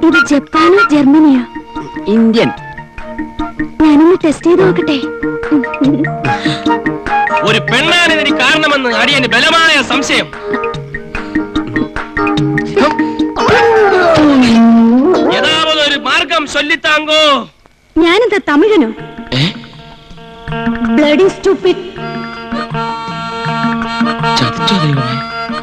ഇത് ജപ്പാനോ ജർമ്മനിയോ ഇന്ത്യൻ ഞാനൊന്ന് ടെസ്റ്റ് ചെയ്ത് നോക്കട്ടെ ഒരു പെണ്ണാണ് ഇതിന് കാരണമെന്ന് അടിയന് ബലമായ സംശയം യഥാവത് ഒരു മാർഗം ചൊല്ലിത്താങ്കോ ഞാനെന്താ തമിഴനോ ബ്ലഡി സ്റ്റുപ്പിഡ് ചതിച്ചോ ദൈവമേ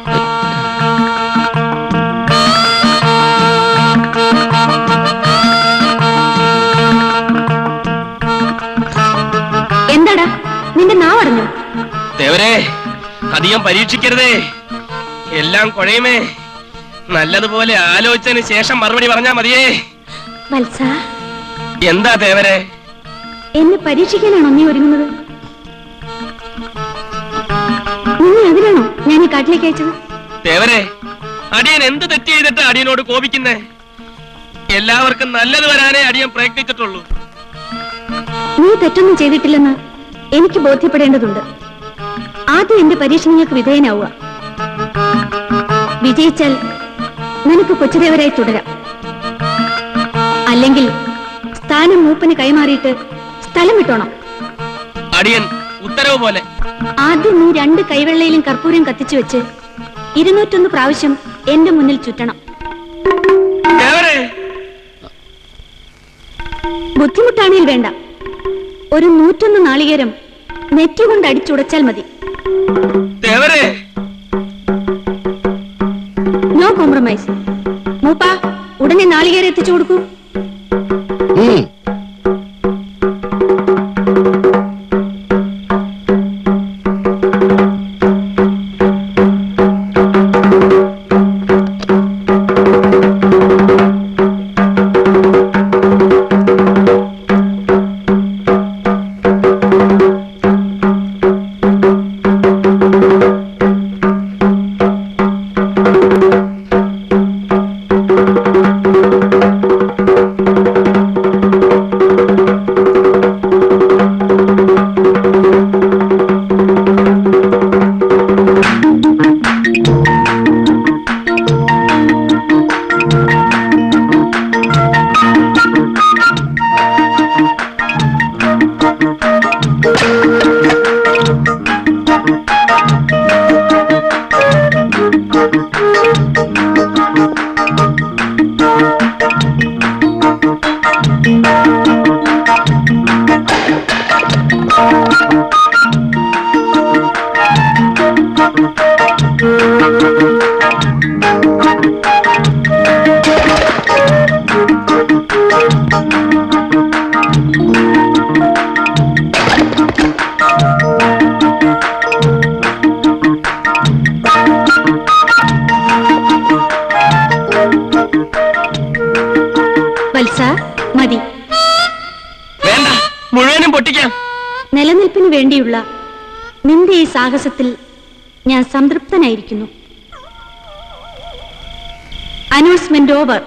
എന്താടാ നിന്റെ നാവടഞ്ഞു ദേവരെ അധികം പരീക്ഷിക്കരുതേ എല്ലാം കുഴയുമേ നല്ലതുപോലെ ആലോചിച്ചതിന് ശേഷം മറുപടി പറഞ്ഞാ മതിയേ വത്സ എന്താ ദേവരെ എന്നെ പരീക്ഷിക്കാനാണോ നീ ഒരുങ്ങുന്നത് നിന്നെ അതിനാണോ ഞാൻ ഈ കാട്ടിലേക്ക് അയച്ചത് ദേവരെ അടിയൻ എന്ത് തെറ്റ് ചെയ്തിട്ട് അടിയനോട് കോപിക്കുന്നേ എല്ലാവർക്കും നല്ലത് വരാനേ അടിയൻ പ്രയത്നിച്ചിട്ടുള്ളൂ നീ തെറ്റൊന്നും ചെയ്തിട്ടില്ലെന്ന് എനിക്ക് ബോധ്യപ്പെടേണ്ടതുണ്ട് ആദ്യം എന്റെ പരീക്ഷണങ്ങൾക്ക് വിധേയനാവുക വിജയിച്ചാൽ നിനക്ക് കൊച്ചുദേവരായി തുടരാം അല്ലെങ്കിൽ സ്ഥാനം മൂപ്പന് കൈമാറിയിട്ട് സ്ഥലം വിട്ടോണം അടിയൻ ഉത്തരവ് പോലെ ആദ്യം നീ രണ്ട് കൈവെള്ളയിലും കർപ്പൂരം കത്തിച്ചു വെച്ച് ഇരുന്നൂറ്റൊന്ന് പ്രാവശ്യം എന്റെ മുന്നിൽ ചുറ്റണം ദേവരെ ബുദ്ധിമുട്ടാണെങ്കിൽ വേണ്ട ഒരു നൂറ്റൊന്ന് നാളികേരം നെറ്റുകൊണ്ട് അടിച്ചുടച്ചാൽ മതി ദേവരെ നോ കോംപ്രമൈസ് മൂപ്പ ഉടനെ നാളികേരം എത്തിച്ചു കൊടുക്കൂ വത്സ മതി വേണ്ട മുഴുവനും പൊട്ടിക്കാം നിലനിൽപ്പിന് വേണ്ടിയുള്ള നിന്റെ ഈ സാഹസത്തിൽ ഞാൻ സംതൃപ്തനായിരിക്കുന്നു അനൗൺസ്മെന്റ് ഓവർ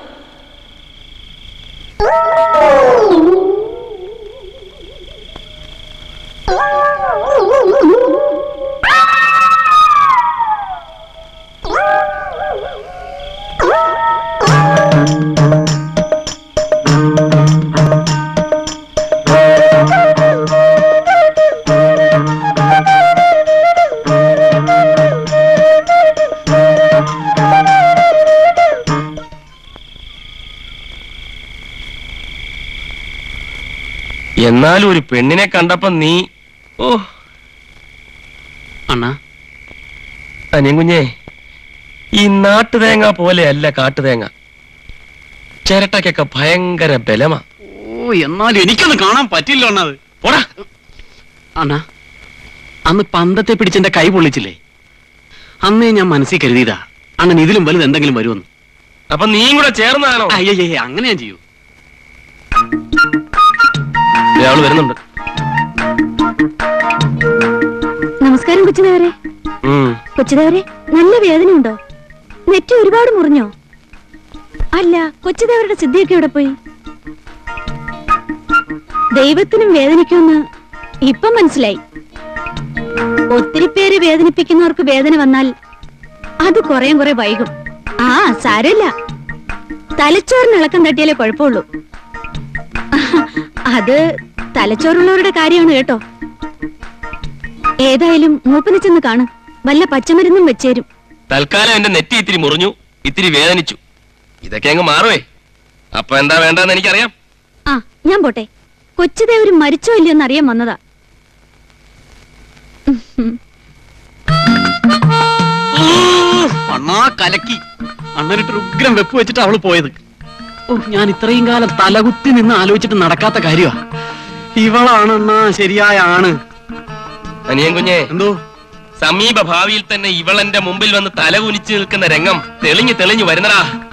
എന്നാലും ഒരു പെണ്ണിനെ കണ്ടപ്പോ നീ ഓ അണ്ണാ അനിയൻ കുഞ്ഞേ ഈ നാട്ടുതേങ്ങ പോലെയല്ല കാട്ടുതേങ്ങ ചിരട്ടയ്ക്കൊക്കെ ഭയങ്കര ബലമാ ഓ എന്നാലും എനിക്കൊന്ന് കാണാൻ പറ്റില്ല അണ്ണത് പോടാ അണ്ണാ അന്ന് പന്തത്തെ പിടിച്ചെന്റെ കൈ പൊള്ളിച്ചില്ലേ അന്നേ ഞാൻ മനസ്സിൽ കരുതിയതാ അണ്ണൻ ഇതിലും വലുത് എന്തെങ്കിലും വരുമെന്ന് അപ്പൊ നീയും കൂടെ ചേർന്നാണോ അയ്യേ അങ്ങനെ ഞാൻ ചെയ്യൂ ഇയാള് വരുന്നുണ്ട് നമസ്കാരം കൊച്ചുദേവരെ ഉം. കൊച്ചുദേവരെ നല്ല വേദനയുണ്ടോ നെറ്റി ഒരുപാട് മുറിഞ്ഞോ അല്ല കൊച്ചുദേവരുടെ സിദ്ധിയൊക്കെ എവിടെ പോയി ദൈവത്തിനും വേദനിക്കുമെന്ന് ഇപ്പം മനസ്സിലായി ഒത്തിരി പേര് വേദനിപ്പിക്കുന്നവർക്ക് വേദന വന്നാൽ അത് കുറേം കുറെ വൈകും ആ സാരമില്ല തലച്ചോറിന് ഇളക്കം തട്ടിയാലേ കുഴപ്പമുള്ളൂ അത് തലച്ചോറുള്ളവരുടെ കാര്യമാണ് കേട്ടോ ഏതായാലും മൂപ്പനെ ചെന്ന് കാണും വല്ല പച്ചമരുന്നും വെച്ചേരും തൽക്കാലം എന്റെ നെറ്റി ഇത്തിരി മുറിഞ്ഞു ഇത്തിരി വേദനിച്ചു ഇതൊക്കെ അങ്ങ് മാറുവേ അപ്പൊ എന്താ വേണ്ടെന്ന് എനിക്കറിയാം ആ ഞാൻ പോട്ടെ കൊച്ചുദേവര് മരിച്ചോ ഇല്ലയോന്ന് അറിയാൻ വന്നതാ ഉം. അണ്ണാ കലക്കി അണ്ണനിട്ട് ഉഗ്രം വെപ്പ് വെച്ചിട്ട് അവള് പോയത് ഓ ഞാൻ ഇത്രയും കാലം തലകുത്തി നിന്ന് ആലോചിച്ചിട്ട് നടക്കാത്ത കാര്യമാ ഇവളാണ് അണ്ണാ ശരിയായ ആണ് അനിയൻ കുഞ്ഞെ എന്തോ സമീപ ഭാവിയിൽ തന്നെ ഇവളെന്റെ മുമ്പിൽ വന്ന് തല കുനിച്ചു നിൽക്കുന്ന രംഗം തെളിഞ്ഞു തെളിഞ്ഞു വരുന്നടാ